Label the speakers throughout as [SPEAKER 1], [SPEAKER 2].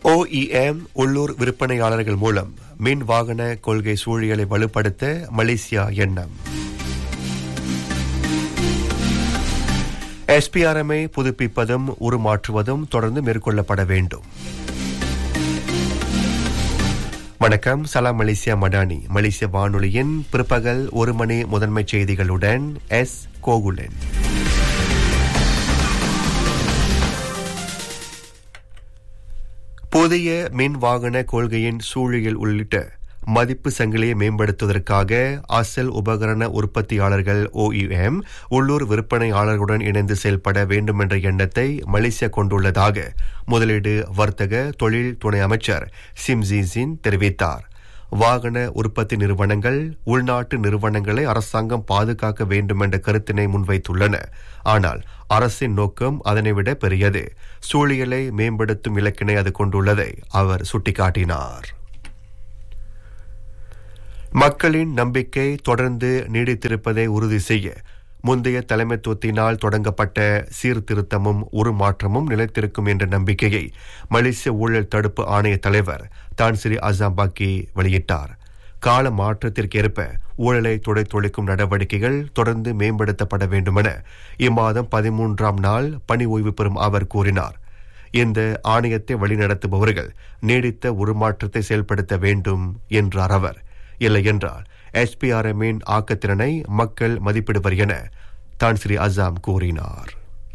[SPEAKER 1] OEM உள்ளூர் விற்பனையாளர்கள் மூலம் மின் வாகன கொள்கை சூழியலை வலுப்படுத்த மலேசியா எண்ணம் எஸ்பிஆர்எம்ஐ புதுப்பிப்பதும் உருமாற்றுவதும் தொடர்ந்து மேற்கொள்ளப்பட வேண்டும் வணக்கம் சலாம் மலேசியா மடானி மலேசிய வானொலியின் பிற்பகல் ஒரு மணி முதன்மை செய்திகளுடன் எஸ் கோகுலன் புதிய மின் வாகன கொள்கையின் சூழியல் உள்ளிட்ட மதிப்பு சங்கிலியை மேம்படுத்துவதற்காக அசல் உபகரண உற்பத்தியாளர்கள் ஓஇஎம் உள்ளூர் விற்பனையாளர்களுடன் இணைந்து செயல்பட வேண்டும் என்ற எண்ணத்தை மலேசியா கொண்டுள்ளதாக முதலீடு வர்த்தக தொழில் துணை அமைச்சர் சிம்ஜிசின் தெரிவித்தார் வாகன உற்பத்தி நிறுவனங்கள் உள்நாட்டு நிறுவனங்களை அரசாங்கம் பாதுகாக்க வேண்டும் என்ற கருத்தினை முன்வைத்துள்ளன ஆனால் அரசின் நோக்கம் அதனை விட பெரியது சூழியலை மேம்படுத்தும் இலக்கினை அது கொண்டுள்ளதை அவர் சுட்டிக்காட்டினார் மக்களின் நம்பிக்கை தொடர்ந்து நீடித்திருப்பதை உறுதி செய்ய முந்தைய தலைமைத்துவத்தினால் தொடங்கப்பட்ட சீர்திருத்தமும் உருமாற்றமும் நிலைத்திருக்கும் என்ற நம்பிக்கையை மலேசிய ஊழல் தடுப்பு ஆணைய தலைவர் தான்சிரி அசாம்பாக்கி வெளியிட்டார் கால மாற்றத்திற்கேற்ப ஊழலை துடைத்தொழிக்கும் நடவடிக்கைகள் தொடர்ந்து மேம்படுத்தப்பட வேண்டுமென இம்மாதம் பதிமூன்றாம் நாள் பணி ஓய்வு பெறும் அவர் கூறினார் இந்த ஆணையத்தை வழிநடத்துபவர்கள் நீடித்த உருமாற்றத்தை செயல்படுத்த வேண்டும் என்றார் அவர் இல்லையென்றால் எஸ்பிஆர்எம்மின் ஆக்கத்திறனை மக்கள் மதிப்பிடுவர் என தான் ஸ்ரீ அசாம் கூறினார்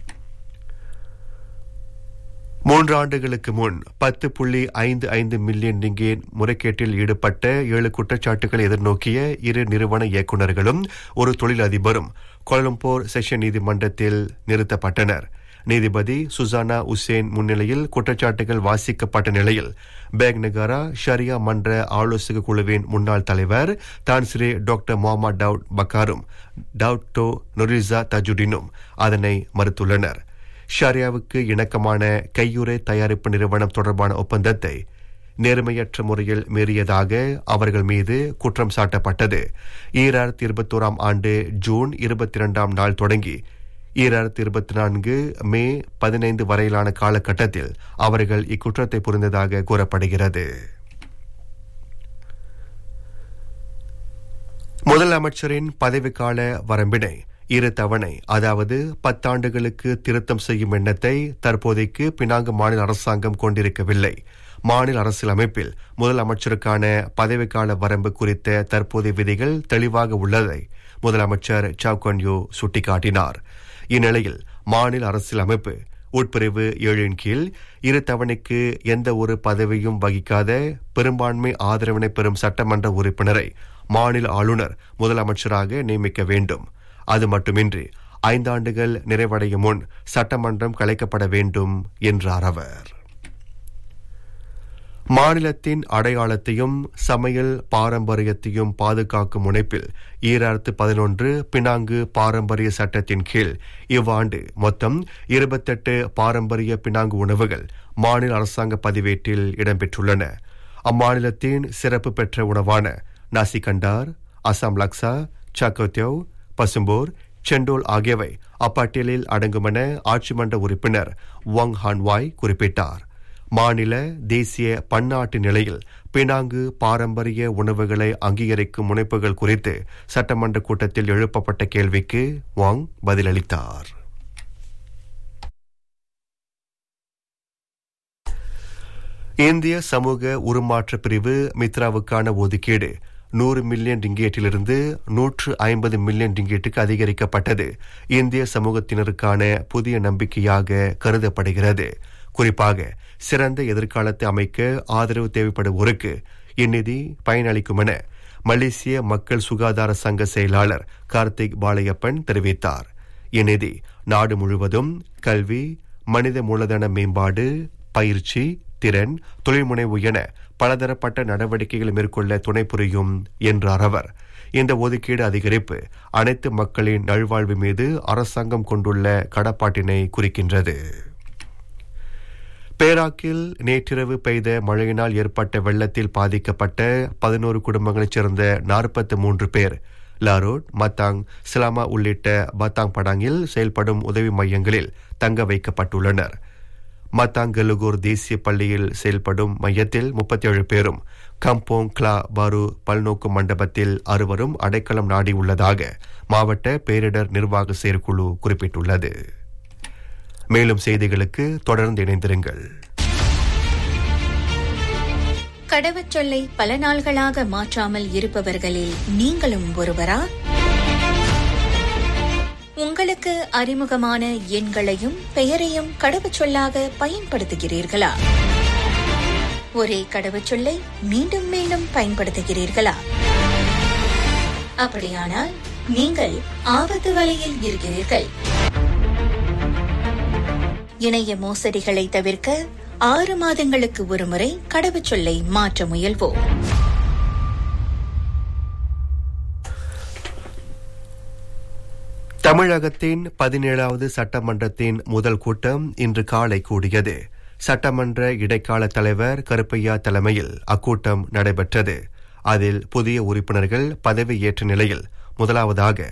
[SPEAKER 1] மூன்று ஆண்டுகளுக்கு முன் பத்து புள்ளி ஐந்து ஐந்து மில்லியன் ரிங்கேட் முறைகேட்டில் ஈடுபட்ட ஏழு குற்றச்சாட்டுகளை எதிர்நோக்கிய இரு நிறுவன இயக்குநர்களும் ஒரு தொழிலதிபரும் கோலம்பூர் செஷன் நீதிமன்றத்தில் நிறுத்தப்பட்டனர் நீதிபதி சுசானா உசேன் முன்னிலையில் குற்றச்சாட்டுகள் வாசிக்கப்பட்ட நிலையில் பேக் நகாரா ஷரியா மன்ற ஆலோசக குழுவின் முன்னாள் தலைவர் தான்ஸ்ரே டாக்டர் முகமது டவுட் பக்காரும் டவுட்டோ நொரிசா தஜுடினும் அதனை மறுத்துள்ளனர் ஷரியாவுக்கு இணக்கமான கையுறை தயாரிப்பு நிறுவனம் தொடர்பான ஒப்பந்தத்தை நேர்மையற்ற முறையில் மீறியதாக அவர்கள் மீது குற்றம் சாட்டப்பட்டது ஈராயிரத்தி இருபத்தோராம் ஆண்டு ஜூன் இருபத்தி இரண்டாம் நாள் தொடங்கி ஈராயிரத்தி இருபத்தி நான்கு மே பதினைந்து வரையிலான காலகட்டத்தில் அவர்கள் இக்குற்றத்தை புரிந்ததாக கூறப்படுகிறது முதலமைச்சரின் பதவிக்கால வரம்பினை இரு தவணை அதாவது பத்தாண்டுகளுக்கு திருத்தம் செய்யும் எண்ணத்தை தற்போதைக்கு பினாங்கு மாநில அரசாங்கம் கொண்டிருக்கவில்லை மாநில அரசியலமைப்பில் முதலமைச்சருக்கான பதவிக்கால வரம்பு குறித்த தற்போதைய விதிகள் தெளிவாக உள்ளதை முதலமைச்சர் சாவ்கன்யோ சுட்டிக்காட்டினார் இந்நிலையில் மாநில அரசியலமைப்பு உட்பிரிவு ஏழின் கீழ் இரு தவணைக்கு எந்த ஒரு பதவியும் வகிக்காத பெரும்பான்மை ஆதரவினை பெறும் சட்டமன்ற உறுப்பினரை மாநில ஆளுநர் முதலமைச்சராக நியமிக்க வேண்டும் அது மட்டுமின்றி ஐந்தாண்டுகள் நிறைவடையும் முன் சட்டமன்றம் கலைக்கப்பட வேண்டும் என்றார் அவர் மாநிலத்தின் அடையாளத்தையும் சமையல் பாரம்பரியத்தையும் பாதுகாக்கும் முனைப்பில் ஈராயிரத்து பதினொன்று பினாங்கு பாரம்பரிய சட்டத்தின் கீழ் இவ்வாண்டு மொத்தம் இருபத்தெட்டு பாரம்பரிய பினாங்கு உணவுகள் மாநில அரசாங்க பதிவேட்டில் இடம்பெற்றுள்ளன அம்மாநிலத்தின் சிறப்பு பெற்ற உணவான நாசி கண்டார் அசாம் லக்ஸா சாக்கோத்யோவ் பசும்போர் செண்டோல் ஆகியவை அப்பட்டியலில் அடங்குமென ஆட்சி மன்ற உறுப்பினர் வங் ஹான்வாய் குறிப்பிட்டார் மாநில தேசிய பன்னாட்டு நிலையில் பினாங்கு பாரம்பரிய உணவுகளை அங்கீகரிக்கும் முனைப்புகள் குறித்து சட்டமன்ற கூட்டத்தில் எழுப்பப்பட்ட கேள்விக்கு வாங் பதிலளித்தார் இந்திய சமூக உருமாற்ற பிரிவு மித்ராவுக்கான ஒதுக்கீடு நூறு மில்லியன் ரிங்கேட்டிலிருந்து நூற்று ஐம்பது மில்லியன் ரிங்கேட்டுக்கு அதிகரிக்கப்பட்டது இந்திய சமூகத்தினருக்கான புதிய நம்பிக்கையாக கருதப்படுகிறது குறிப்பாக சிறந்த எதிர்காலத்தை அமைக்க ஆதரவு தேவைப்படுவோருக்கு இந்நிதி பயனளிக்கும் என மலேசிய மக்கள் சுகாதார சங்க செயலாளர் கார்த்திக் பாலையப்பன் தெரிவித்தார் இந்நிதி நாடு முழுவதும் கல்வி மனித மூலதன மேம்பாடு பயிற்சி திறன் தொழில்முனைவு என பலதரப்பட்ட நடவடிக்கைகள் மேற்கொள்ள துணை புரியும் என்றார் அவர் இந்த ஒதுக்கீடு அதிகரிப்பு அனைத்து மக்களின் நல்வாழ்வு மீது அரசாங்கம் கொண்டுள்ள கடப்பாட்டினை குறிக்கின்றது பேராக்கில் நேற்றிரவு பெய்த மழையினால் ஏற்பட்ட வெள்ளத்தில் பாதிக்கப்பட்ட பதினோரு குடும்பங்களைச் சேர்ந்த நாற்பத்தி மூன்று பேர் லாரோட் மத்தாங் சிலாமா உள்ளிட்ட பத்தாங் படாங்கில் செயல்படும் உதவி மையங்களில் தங்க வைக்கப்பட்டுள்ளனர் மத்தாங்கலுகூர் தேசிய பள்ளியில் செயல்படும் மையத்தில் முப்பத்தேழு பேரும் கம்போங் கிளா பாரு பல்நோக்கு மண்டபத்தில் அறுவரும் அடைக்கலம் நாடியுள்ளதாக மாவட்ட பேரிடர் நிர்வாக செயற்குழு குறிப்பிட்டுள்ளது மேலும் செய்திகளுக்கு தொடர்ந்து இணைந்திருங்கள்
[SPEAKER 2] கடவுச்சொல்லை பல நாள்களாக மாற்றாமல் இருப்பவர்களில் நீங்களும் ஒருவரா உங்களுக்கு அறிமுகமான எண்களையும் பெயரையும் கடவுச்சொல்லாக பயன்படுத்துகிறீர்களா ஒரே கடவுச்சொல்லை மீண்டும் மீண்டும் பயன்படுத்துகிறீர்களா அப்படியானால் நீங்கள் ஆபத்து வலையில் இருக்கிறீர்கள் இணைய மோசடிகளை தவிர்க்க ஆறு மாதங்களுக்கு ஒருமுறை கடவுச்சொல்லை மாற்ற முயல்வோம்
[SPEAKER 1] தமிழகத்தின் பதினேழாவது சட்டமன்றத்தின் முதல் கூட்டம் இன்று காலை கூடியது சட்டமன்ற இடைக்கால தலைவர் கருப்பையா தலைமையில் அக்கூட்டம் நடைபெற்றது அதில் புதிய உறுப்பினர்கள் பதவியேற்ற நிலையில் முதலாவதாக